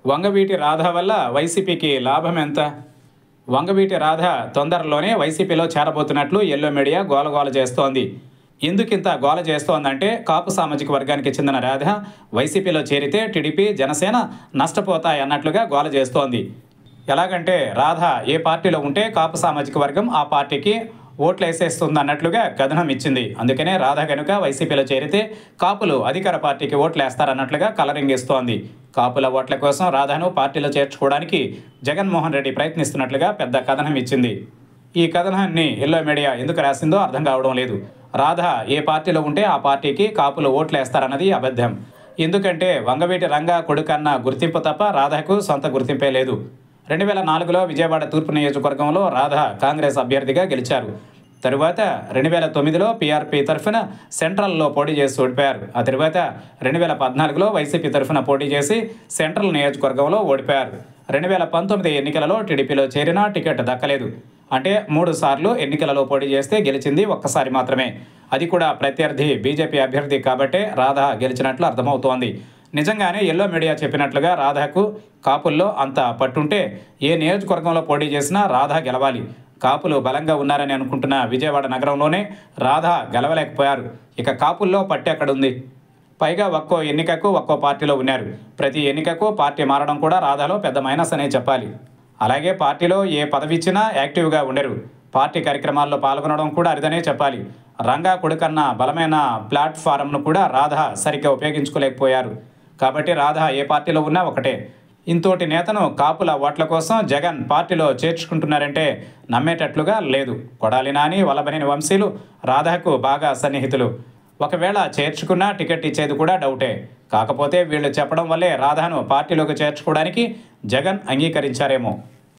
వంగవీటి రాధ వల్ల వైసీపీకి లాభం ఎంత వంగవీటి రాధ తొందరలోనే వైసీపీలో చేరబోతున్నట్లు ఎల్లో మీడియా గోలగోల చేస్తోంది ఎందుకింత గోల చేస్తోందంటే కాపు సామాజిక వర్గానికి చెందిన రాధ వైసీపీలో చేరితే టీడీపీ జనసేన నష్టపోతాయన్నట్లుగా గోల చేస్తోంది ఎలాగంటే రాధ ఏ పార్టీలో ఉంటే కాపు సామాజిక వర్గం ఆ పార్టీకి ఓట్లు వేసేస్తుంది అన్నట్లుగా కథనం ఇచ్చింది అందుకనే రాధ కనుక వైసీపీలో చేరితే కాపులు అధికార పార్టీకి ఓట్లు వేస్తారన్నట్లుగా కలరింగ్ ఇస్తోంది కాపుల ఓట్ల కోసం రాధను పార్టీలో చేర్చుకోవడానికి జగన్మోహన్ రెడ్డి ప్రయత్నిస్తున్నట్లుగా పెద్ద కథనం ఇచ్చింది ఈ కథనాన్ని ఎల్లో మీడియా ఎందుకు రాసిందో అర్థం కావడం లేదు రాధ ఏ పార్టీలో ఉంటే ఆ పార్టీకి కాపులు ఓట్లు వేస్తారన్నది అబద్ధం ఎందుకంటే వంగవీటి రంగా కొడుకన్న గుర్తింపు తప్ప రాధకు సొంత గుర్తింపే లేదు రెండు వేల నాలుగులో విజయవాడ తూర్పు నియోజకవర్గంలో రాధ కాంగ్రెస్ అభ్యర్థిగా గెలిచారు తరువాత రెండు వేల తొమ్మిదిలో పీఆర్పీ తరఫున సెంట్రల్లో పోటీ చేసి ఓడిపోయారు ఆ తరువాత రెండు వేల పద్నాలుగులో వైసీపీ తరఫున పోటీ చేసి సెంట్రల్ నియోజకవర్గంలో ఓడిపోయారు రెండు వేల పంతొమ్మిది ఎన్నికలలో టీడీపీలో చేరినా టికెట్ దక్కలేదు అంటే మూడు సార్లు ఎన్నికలలో పోటీ చేస్తే గెలిచింది ఒక్కసారి మాత్రమే అది కూడా ప్రత్యర్థి బీజేపీ అభ్యర్థి కాబట్టే రాధ గెలిచినట్లు అర్థమవుతోంది నిజంగానే ఎల్లో మీడియా చెప్పినట్లుగా రాధాకు కాపుల్లో అంత పట్టుంటే ఏ నియోజకవర్గంలో పోటీ చేసినా రాధా గెలవాలి కాపులు బలంగా ఉన్నారని అనుకుంటున్న విజయవాడ నగరంలోనే రాధా గెలవలేకపోయారు ఇక కాపుల్లో పట్టి ఎక్కడుంది పైగా ఒక్కో ఎన్నికకు ఒక్కో పార్టీలో ఉన్నారు ప్రతి ఎన్నికకు పార్టీ మారడం కూడా రాధాలో పెద్ద మైనస్ అనే చెప్పాలి అలాగే పార్టీలో ఏ పదవి ఇచ్చినా యాక్టివ్గా ఉండరు పార్టీ కార్యక్రమాల్లో పాల్గొనడం కూడా అరిదనే చెప్పాలి రంగా కొడుకన్న బలమైన ప్లాట్ఫారంను కూడా రాధ సరిగ్గా ఉపయోగించుకోలేకపోయారు కాబట్టి రాధ ఏ పార్టీలో ఉన్నా ఒకటే ఇంతోటి నేతను కాపుల ఓట్ల కోసం జగన్ పార్టీలో చేర్చుకుంటున్నారంటే నమ్మేటట్లుగా లేదు కొడాలి నాని వల్లభనేని వంశీలు రాధాకు బాగా సన్నిహితులు ఒకవేళ చేర్చుకున్నా టికెట్ ఇచ్చేది కూడా డౌటే కాకపోతే వీళ్ళు చెప్పడం వల్లే రాధాను పార్టీలోకి చేర్చుకోవడానికి జగన్ అంగీకరించారేమో